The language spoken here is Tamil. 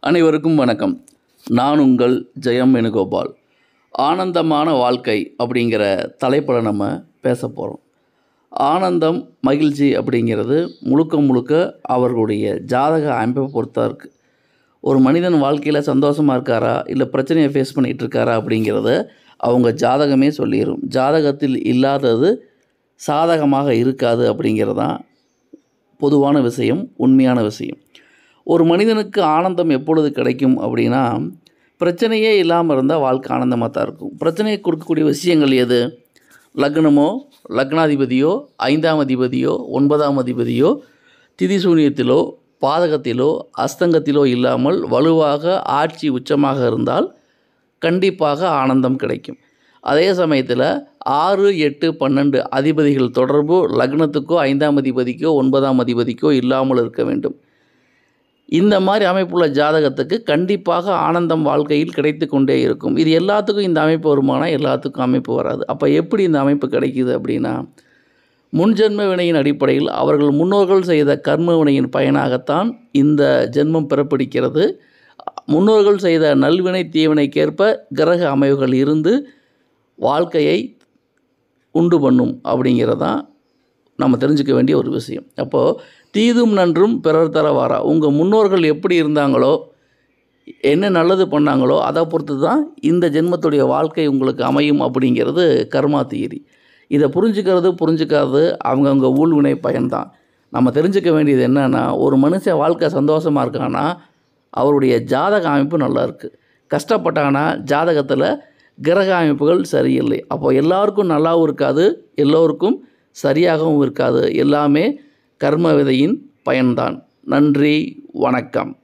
அனைவருக்கும் வணக்கம் நான் உங்கள் ஜெயம் வேணுகோபால் ஆனந்தமான வாழ்க்கை அப்படிங்கிற தலைப்பில் நம்ம பேச போகிறோம் ஆனந்தம் மகிழ்ச்சி அப்படிங்கிறது முழுக்க முழுக்க அவர்களுடைய ஜாதக அமைப்பை பொறுத்தா இருக்குது ஒரு மனிதன் வாழ்க்கையில் சந்தோஷமாக இருக்காரா இல்லை பிரச்சனையை ஃபேஸ் பண்ணிகிட்டு இருக்காரா அப்படிங்கிறத அவங்க ஜாதகமே சொல்லிடும் ஜாதகத்தில் இல்லாதது சாதகமாக இருக்காது அப்படிங்கிறது தான் பொதுவான விஷயம் உண்மையான விஷயம் ஒரு மனிதனுக்கு ஆனந்தம் எப்பொழுது கிடைக்கும் அப்படின்னா பிரச்சனையே இல்லாமல் இருந்தால் வாழ்க்கை ஆனந்தமாக தான் இருக்கும் பிரச்சனையை கொடுக்கக்கூடிய விஷயங்கள் எது லக்னமோ லக்னாதிபதியோ ஐந்தாம் அதிபதியோ ஒன்பதாம் அதிபதியோ திதி சூனியத்திலோ பாதகத்திலோ அஸ்தங்கத்திலோ இல்லாமல் வலுவாக ஆட்சி உச்சமாக இருந்தால் கண்டிப்பாக ஆனந்தம் கிடைக்கும் அதே சமயத்தில் ஆறு எட்டு பன்னெண்டு அதிபதிகள் தொடர்பு லக்னத்துக்கோ ஐந்தாம் அதிபதிக்கோ ஒன்பதாம் அதிபதிக்கோ இல்லாமல் இருக்க வேண்டும் இந்த மாதிரி அமைப்புள்ள ஜாதகத்துக்கு கண்டிப்பாக ஆனந்தம் வாழ்க்கையில் கிடைத்து கொண்டே இருக்கும் இது எல்லாத்துக்கும் இந்த அமைப்பு வருமானா எல்லாத்துக்கும் அமைப்பு வராது அப்போ எப்படி இந்த அமைப்பு கிடைக்குது அப்படின்னா முன்ஜென்ம வினையின் அடிப்படையில் அவர்கள் முன்னோர்கள் செய்த கர்ம வினையின் பயனாகத்தான் இந்த ஜென்மம் பிறப்பிடிக்கிறது முன்னோர்கள் செய்த நல்வினை தீவினைக்கேற்ப கிரக அமைவுகள் இருந்து வாழ்க்கையை உண்டு பண்ணும் அப்படிங்கிறதான் நம்ம தெரிஞ்சுக்க வேண்டிய ஒரு விஷயம் அப்போது தீதும் நன்றும் பிறர் தர வாரா உங்கள் முன்னோர்கள் எப்படி இருந்தாங்களோ என்ன நல்லது பண்ணாங்களோ அதை பொறுத்து தான் இந்த ஜென்மத்துடைய வாழ்க்கை உங்களுக்கு அமையும் அப்படிங்கிறது கர்மா தியரி இதை புரிஞ்சுக்கிறது புரிஞ்சுக்காது அவங்கவுங்க ஊழ்வினை பயன்தான் நம்ம தெரிஞ்சுக்க வேண்டியது என்னென்னா ஒரு மனுஷன் வாழ்க்கை சந்தோஷமாக இருக்கானா அவருடைய ஜாதக அமைப்பு நல்லா இருக்குது கஷ்டப்பட்டானா ஜாதகத்தில் கிரக அமைப்புகள் சரியில்லை அப்போ எல்லாருக்கும் நல்லாவும் இருக்காது எல்லோருக்கும் சரியாகவும் இருக்காது எல்லாமே கர்ம விதையின் பயன்தான் நன்றி வணக்கம்